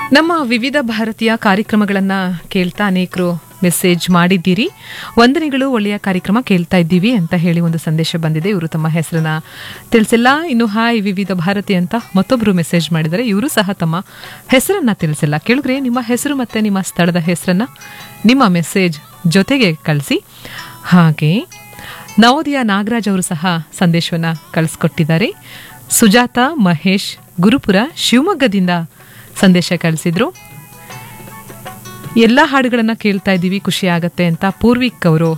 ನಮ್ಮ ವಿವಿಧ ಭಾರತೀಯ ಕಾರ್ಯಕ್ರಮಗಳನ್ನ ಕೇಳ್ತಾ ಅನೇಕರು ಮೆಸೇಜ್ ಮಾಡಿದ್ದೀರಿ ವಂದನೆಗಳು ಒಳ್ಳೆಯ ಕಾರ್ಯಕ್ರಮ ಕೇಳ್ತಾ ಇದ್ದೀವಿ ಅಂತ ಹೇಳಿ ಒಂದು ಸಂದೇಶ ಬಂದಿದೆ ಇವರು ತಮ್ಮ ಹೆಸರನ್ನ ತಿಳಿಸಿಲ್ಲ ಇನ್ನು ಹಾಯ್ ವಿವಿಧ ಭಾರತಿ ಅಂತ ಮತ್ತೊಬ್ಬರು ಮೆಸೇಜ್ ಮಾಡಿದ್ದಾರೆ ಇವರು ಸಹ ತಮ್ಮ ಹೆಸರನ್ನ ತಿಳಿಸಿಲ್ಲ ಕೇಳಿದ್ರೆ ನಿಮ್ಮ ಹೆಸರು ಮತ್ತೆ ನಿಮ್ಮ ಸ್ಥಳದ ಹೆಸರನ್ನ ನಿಮ್ಮ ಮೆಸೇಜ್ ಜೊತೆಗೆ ಕಳಿಸಿ ಹಾಗೆ ನವೋದಯ ನಾಗರಾಜ್ ಅವರು ಸಹ ಸಂದೇಶವನ್ನ ಕಳಿಸ್ಕೊಟ್ಟಿದ್ದಾರೆ ಸುಜಾತ ಮಹೇಶ್ ಗುರುಪುರ ಶಿವಮೊಗ್ಗದಿಂದ ಸಂದೇಶ ಕಳಿಸಿದ್ರು ಎಲ್ಲ ಹಾಡುಗಳನ್ನ ಕೇಳ್ತಾ ಇದ್ದೀವಿ ಖುಷಿ ಆಗತ್ತೆ ಅಂತ ಪೂರ್ವಿಕ್ ಅವರು